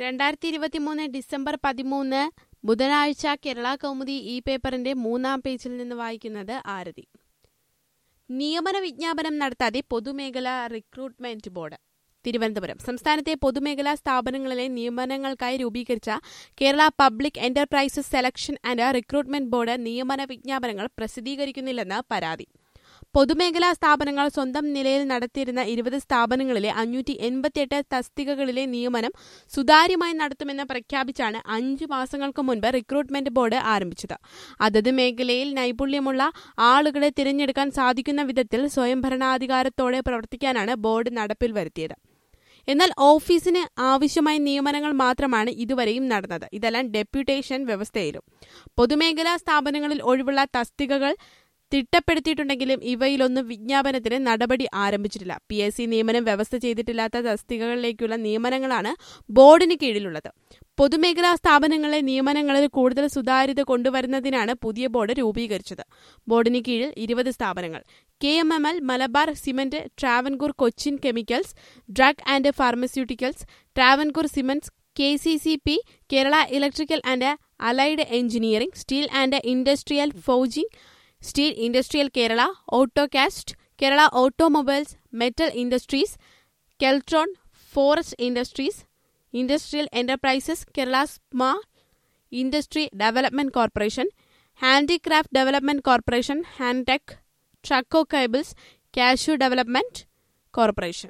രണ്ടായിരത്തി ഇരുപത്തി മൂന്ന് ഡിസംബർ പതിമൂന്ന് ബുധനാഴ്ച കേരള കൗമുദി ഈ പേപ്പറിന്റെ മൂന്നാം പേജിൽ നിന്ന് വായിക്കുന്നത് ആരതി നിയമന വിജ്ഞാപനം നടത്താതെ പൊതുമേഖലാ റിക്രൂട്ട്മെന്റ് ബോർഡ് തിരുവനന്തപുരം സംസ്ഥാനത്തെ പൊതുമേഖലാ സ്ഥാപനങ്ങളിലെ നിയമനങ്ങൾക്കായി രൂപീകരിച്ച Kerala public enterprises selection and recruitment board നിയമന വിജ്ഞാപനങ്ങൾ പ്രസിദ്ധീകരിക്കുന്നില്ലെന്ന് പരാതി പൊതുമേഖലാ സ്ഥാപനങ്ങൾ സ്വന്തം നിലയിൽ നടത്തിയിരുന്ന ഇരുപത് സ്ഥാപനങ്ങളിലെ അഞ്ഞൂറ്റി എൺപത്തിയെട്ട് തസ്തികകളിലെ നിയമനം സുതാര്യമായി നടത്തുമെന്ന് പ്രഖ്യാപിച്ചാണ് അഞ്ചു മാസങ്ങൾക്ക് മുൻപ് റിക്രൂട്ട്മെന്റ് ബോർഡ് ആരംഭിച്ചത് അതത് മേഖലയിൽ നൈപുണ്യമുള്ള ആളുകളെ തിരഞ്ഞെടുക്കാൻ സാധിക്കുന്ന വിധത്തിൽ സ്വയംഭരണാധികാരത്തോടെ പ്രവർത്തിക്കാനാണ് ബോർഡ് നടപ്പിൽ വരുത്തിയത് എന്നാൽ ഓഫീസിന് ആവശ്യമായ നിയമനങ്ങൾ മാത്രമാണ് ഇതുവരെയും നടന്നത് ഇതെല്ലാം ഡെപ്യൂട്ടേഷൻ വ്യവസ്ഥയിലും പൊതുമേഖലാ സ്ഥാപനങ്ങളിൽ ഒഴിവുള്ള തസ്തികകൾ തിട്ടപ്പെടുത്തിയിട്ടുണ്ടെങ്കിലും ഇവയിലൊന്നും വിജ്ഞാപനത്തിന് നടപടി ആരംഭിച്ചിട്ടില്ല പി എസ് സി നിയമനം വ്യവസ്ഥ ചെയ്തിട്ടില്ലാത്ത തസ്തികകളിലേക്കുള്ള നിയമനങ്ങളാണ് ബോർഡിന് കീഴിലുള്ളത് പൊതുമേഖലാ സ്ഥാപനങ്ങളിലെ നിയമനങ്ങളിൽ കൂടുതൽ സുതാര്യത കൊണ്ടുവരുന്നതിനാണ് പുതിയ ബോർഡ് രൂപീകരിച്ചത് ബോർഡിന് കീഴിൽ ഇരുപത് സ്ഥാപനങ്ങൾ K M M L Malabar cement Travancore Cochin chemicals drug and pharmaceuticals Travancore cements K C C P Kerala electrical and allied engineering steel and industrial forging steel industrial Kerala autocast Kerala automobiles metal industries Keltron forest industries industrial enterprises Kerala small industry development corporation handicraft development corporation Hantex Traco cables cashew development corporation